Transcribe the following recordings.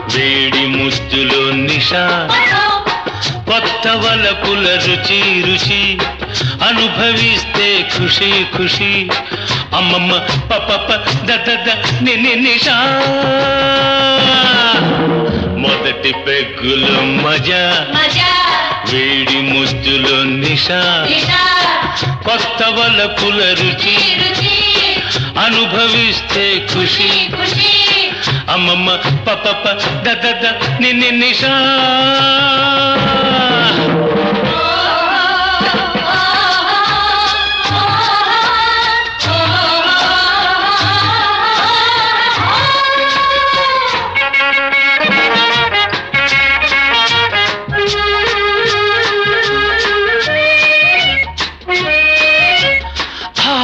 వేడి ముద్దులో నిషా కొత్త వలపుల రుచి రుచి అనుభవిస్తే ఖుషి ఖుషి అమ్మమ్మ పప దద నిని నిషా మొదటి పెగ్గులో మజా మజా వేడి ముద్దులో నిషా నిషా కొత్త వలపుల రుచి రుచి అనుభవిస్తే ఖుషి ఖుషి అమ్మమ్మ పప దద నిని నిషా ఆ.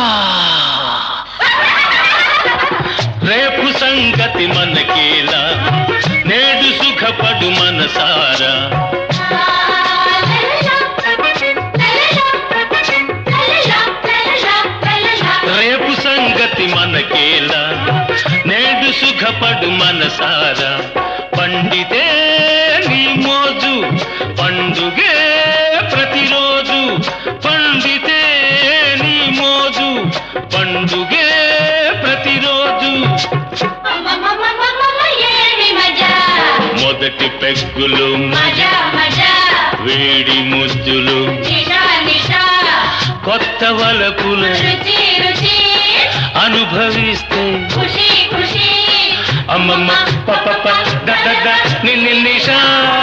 రేపు సంగతి మనకేలా నేడు సుఖపడు మనసారా రేపు సంగతి మనకేలా నేడు సుఖపడు మనసారా పండితే నీ మోజు పండుగే ప్రతిరోజు పండితే నీ మోజు పండుగే ప్రతిరోజు మొదటి పెగ్గులు మజా మజా వేడి ముద్దులు నిషా నిషా కొత్త వలపులు రుచి రుచి అనుభవిస్తే ఖుషి ఖుషి అమ్మమ్మ పప దద నిన్ను నిషా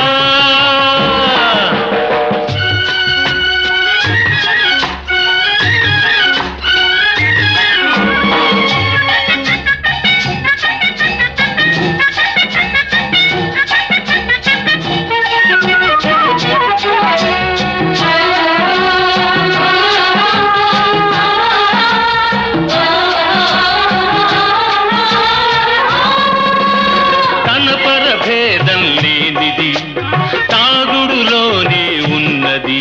తన పరభేదం లేనిది తాగుడులోనే ఉన్నది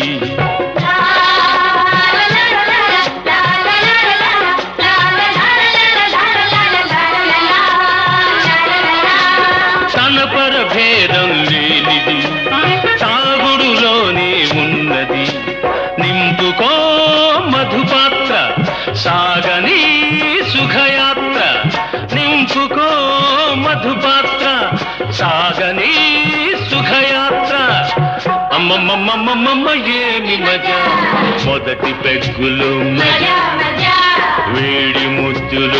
తన పరభేదం లేనిది తాగుడులోనే ఉన్నది నింపుకో మధుపాత్ర సాగని సుఖయాత్ర నింపుకో మధుపాత్ర సాగని సుఖయాత్ర అమ్మమ్మమ్మమ్మమ్మ ఏమి మజా మొదటి పెగ్గులు మజా వేడి ముద్దులు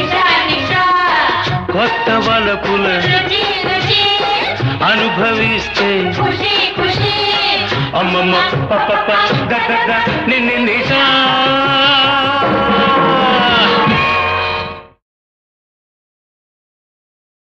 కొత్త వలపుల అనుభవిస్తే ఖుషి ఖుషి అమ్మమ్మ పప నిన్ను నిషా